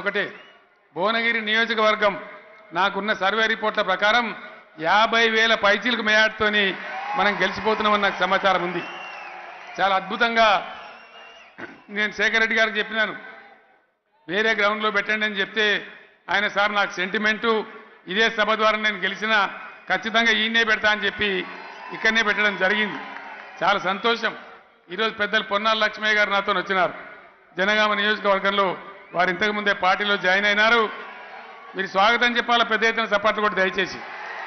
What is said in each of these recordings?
ఒకటే భువనగిరి నియోజకవర్గం నాకున్న సర్వే రిపోర్ట్ల ప్రకారం యాభై వేల పైచీలకు మేయాడుతోని మనం గెలిచిపోతున్నామని నాకు సమాచారం ఉంది చాలా అద్భుతంగా నేను శేఖర్ రెడ్డి గారికి చెప్పినాను వేరే గ్రౌండ్లో పెట్టండి అని చెప్తే ఆయన సార్ నాకు సెంటిమెంటు ఇదే సభ ద్వారా నేను గెలిచినా ఖచ్చితంగా ఈయనే పెడతా అని చెప్పి ఇక్కడనే పెట్టడం జరిగింది చాలా సంతోషం ఈరోజు పెద్దలు పొన్నాల లక్ష్మయ్య గారు నాతో వచ్చినారు జనగామ నియోజకవర్గంలో వారు ఇంతకు ముందే పార్టీలో జాయిన్ అయినారు మీరు స్వాగతం చెప్పాలా పెద్ద ఎత్తున సపోర్ట్ కూడా దయచేసి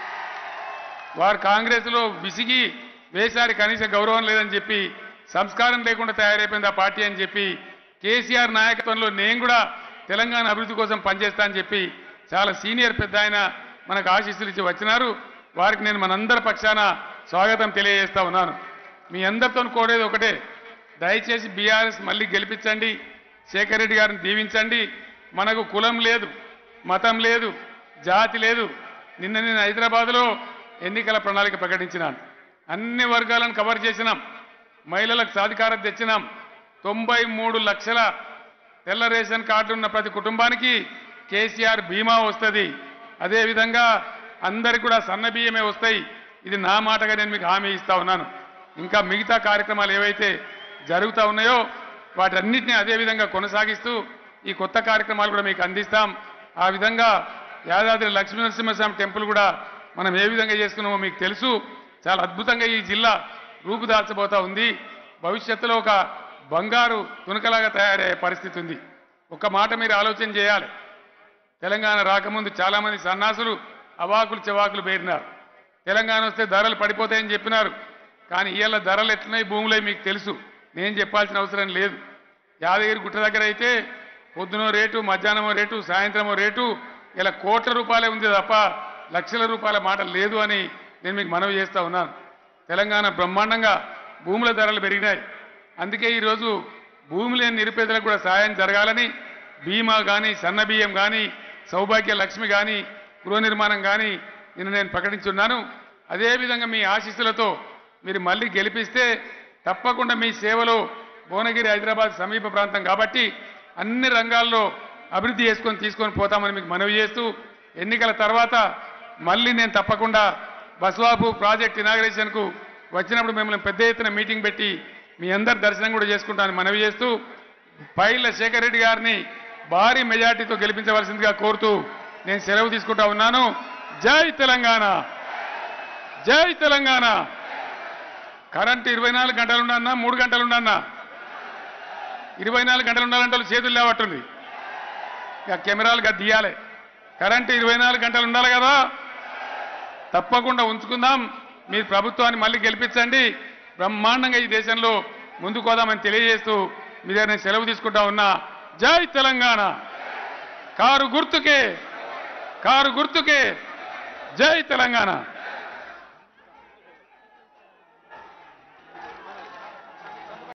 వారు కాంగ్రెస్లో విసిగి వేసారి కనీస గౌరవం లేదని చెప్పి సంస్కారం లేకుండా తయారైపోయింది ఆ పార్టీ అని చెప్పి కేసీఆర్ నాయకత్వంలో నేను కూడా తెలంగాణ అభివృద్ధి కోసం పనిచేస్తా అని చెప్పి చాలా సీనియర్ పెద్ద ఆయన మనకు ఆశీస్సులు ఇచ్చి వచ్చినారు వారికి నేను మనందరి పక్షాన స్వాగతం తెలియజేస్తా ఉన్నాను మీ అందరితో కోరేది ఒకటే దయచేసి బీఆర్ఎస్ మళ్ళీ గెలిపించండి శేఖర్ రెడ్డి గారిని దీవించండి మనకు కులం లేదు మతం లేదు జాతి లేదు నిన్న నేను హైదరాబాద్లో ఎన్నికల ప్రణాళిక ప్రకటించినాను అన్ని వర్గాలను కవర్ చేసినాం మహిళలకు సాధికారత తెచ్చినాం తొంభై మూడు లక్షల తెల్ల రేషన్ కార్డు ఉన్న ప్రతి కుటుంబానికి కేసీఆర్ బీమా వస్తుంది అదేవిధంగా అందరికి కూడా సన్న బియ్యమే వస్తాయి ఇది నా మాటగా నేను మీకు హామీ ఇస్తా ఉన్నాను ఇంకా మిగతా కార్యక్రమాలు ఏవైతే జరుగుతూ ఉన్నాయో వాటన్నిటిని అదే విధంగా కొనసాగిస్తూ ఈ కొత్త కార్యక్రమాలు కూడా మీకు అందిస్తాం ఆ విధంగా యాదాద్రి లక్ష్మీ నరసింహస్వామి టెంపుల్ కూడా మనం ఏ విధంగా చేస్తున్నామో మీకు తెలుసు చాలా అద్భుతంగా ఈ జిల్లా రూపుదాల్చబోతా ఉంది భవిష్యత్తులో ఒక బంగారు తునకలాగా తయారయ్యే పరిస్థితి ఉంది ఒక మాట మీరు ఆలోచన చేయాలి తెలంగాణ రాకముందు చాలామంది సన్నాసులు అవాకులు చెవాకులు పేరినారు తెలంగాణ వస్తే ధరలు పడిపోతాయని చెప్పినారు కానీ ఇవాళ ధరలు ఎట్లున్నాయి భూములే మీకు తెలుసు నేను చెప్పాల్సిన అవసరం లేదు యాదగిరి గుట్ట దగ్గర అయితే పొద్దునో రేటు మధ్యాహ్నమో రేటు సాయంత్రమో రేటు ఇలా కోట్ల రూపాయలే ఉంది తప్ప లక్షల రూపాయల మాట లేదు అని నేను మీకు మనవి చేస్తా ఉన్నాను తెలంగాణ బ్రహ్మాండంగా భూముల ధరలు పెరిగినాయి అందుకే ఈరోజు భూమి లేని నిరుపేదలకు కూడా సాయం జరగాలని బీమా కానీ సన్న బియ్యం కానీ సౌభాగ్య లక్ష్మి కానీ గృహ నిర్మాణం కానీ నిన్న నేను ప్రకటించున్నాను అదేవిధంగా మీ ఆశీస్సులతో మీరు మళ్ళీ గెలిపిస్తే తప్పకుండా మీ సేవలో భువనగిరి హైదరాబాద్ సమీప ప్రాంతం కాబట్టి అన్ని రంగాల్లో అభివృద్ధి చేసుకొని తీసుకొని పోతామని మీకు మనవి చేస్తూ ఎన్నికల తర్వాత మళ్ళీ నేను తప్పకుండా బస్వాపు ప్రాజెక్ట్ ఇనాగ్రేషన్కు వచ్చినప్పుడు మిమ్మల్ని పెద్ద ఎత్తున మీటింగ్ పెట్టి మీ అందరి దర్శనం కూడా చేసుకుంటానని మనవి చేస్తూ పైల శేఖర్ రెడ్డి గారిని భారీ మెజార్టీతో గెలిపించవలసిందిగా కోరుతూ నేను సెలవు తీసుకుంటా ఉన్నాను జై తెలంగాణ జై తెలంగాణ కరెంట్ ఇరవై నాలుగు గంటలు ఉండన్నా మూడు గంటలు ఉండన్నా ఇరవై నాలుగు గంటలు ఉండాలంటే వాళ్ళు చేతులు లేవట్టుంది ఇక కెమెరాలు గది తీయాలి కరెంట్ ఇరవై నాలుగు గంటలు ఉండాలి కదా తప్పకుండా ఉంచుకుందాం మీరు ప్రభుత్వాన్ని మళ్ళీ గెలిపించండి బ్రహ్మాండంగా ఈ దేశంలో ముందుకు పోదామని తెలియజేస్తూ మీ దగ్గర నేను సెలవు తీసుకుంటా ఉన్నా జై తెలంగాణ కారు గుర్తుకే కారు గుర్తుకే జై తెలంగాణ